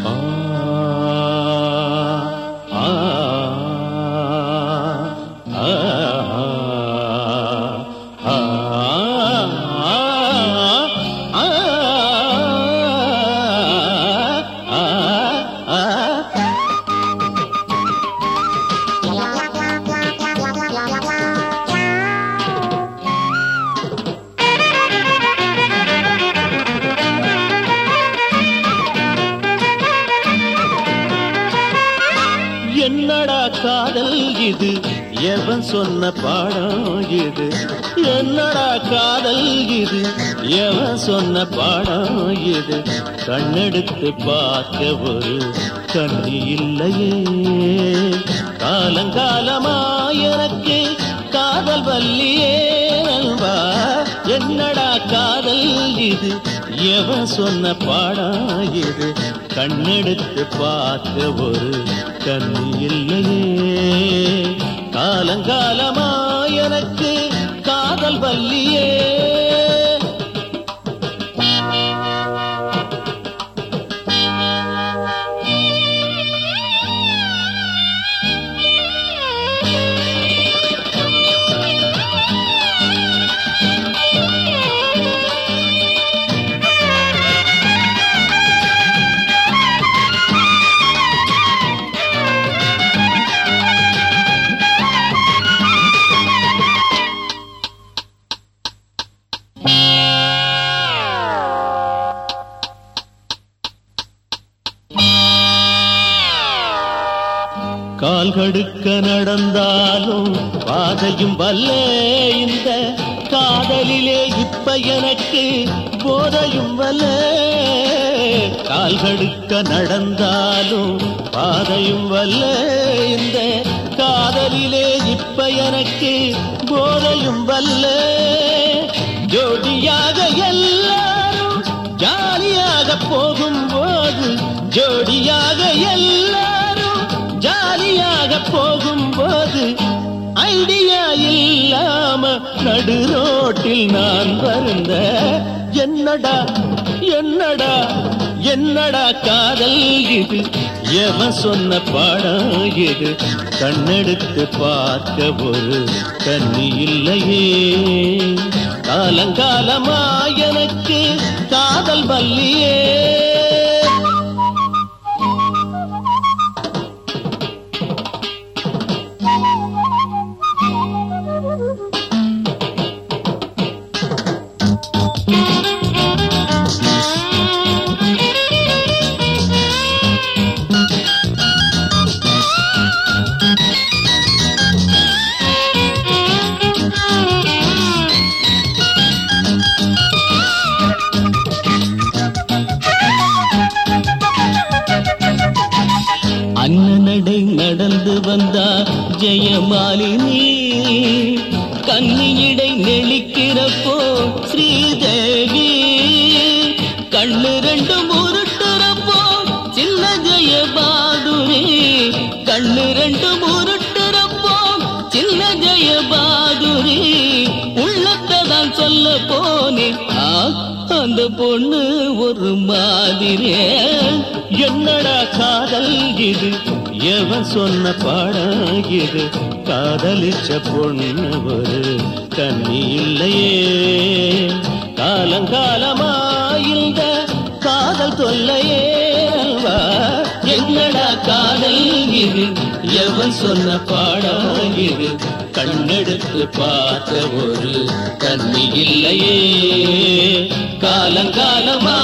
ஆ, ஆ, ஆ, ஆ, ஆ, ஆ. என்னடா காதல் இது எவன் சொன்ன பாடம் இது என்னடா காதல் இது எவன் சொன்ன பாடம் இது கண்ணெடுத்து பார்க்க ஒரு கண்ணி இல்லையே காலங்காலமா எனக்கு காதல் வல்லியே நல்வா என்னடா காதல் இது எவன் சொன்ன பாடம் இது கண்ணெடுத்து பார்க்க ஒரு கண்ணி இல்லையே காலங்காலமா எனக்கு காதல் வல்லியே கால் கடுக்க நடந்தாலும் பாதையும் வல்லே இந்த காதலிலே இப்ப எனக்கு போதையும் வல்லே கால் கடுக்க நடந்தாலும் பாதையும் வல்லே இந்த காதலிலே இப்ப எனக்கு போதையும் வல்லே ஜோடியாக எல்லாரும் ஜாலியாக போகும்போது ஜோடியாக எல்லாரும் ஜாலியாக போகும்போது ஐடியா இல்லாம நடு ரோட்டில் நான் வருந்த என்னடா என்னடா என்னடா காதல் இது எவன் சொன்ன பாடம் இது கண்ணெடுத்து பார்க்க ஒரு கண்ணி இல்லையே காலங்காலமா எனக்கு காதல் வல்லியே அண்ணனடை நடந்து வந்தா ஜெயமாலினி கண்ணியிடை நெளிக்கிறப்போ ஸ்ரீதேவி கண்ணு ரெண்டும் உருட்டுறப்போ சின்ன ஜெயபாதுரி கண்ணு ரெண்டும் உருட்டுறப்போ சின்ன ஜெயபாதுரி உள்ளத்தை தான் சொல்ல போனேன் ஆ, அந்த பொண்ணு ஒரு மாதிரியே என்னடா காதல் இது எவன் சொன்ன பாடம் இது காதலிச்ச பொண்ணு ஒரு கண்ணி இல்லையே காலங்காலமா இந்த காதல் தொல்லையே அல்வா என்னடா காதல் இது எவன் சொன்ன பாடம் இது கண்ணெடுத்து பார்த்த ஒரு கண்ணி இல்லையே காலங்காலமா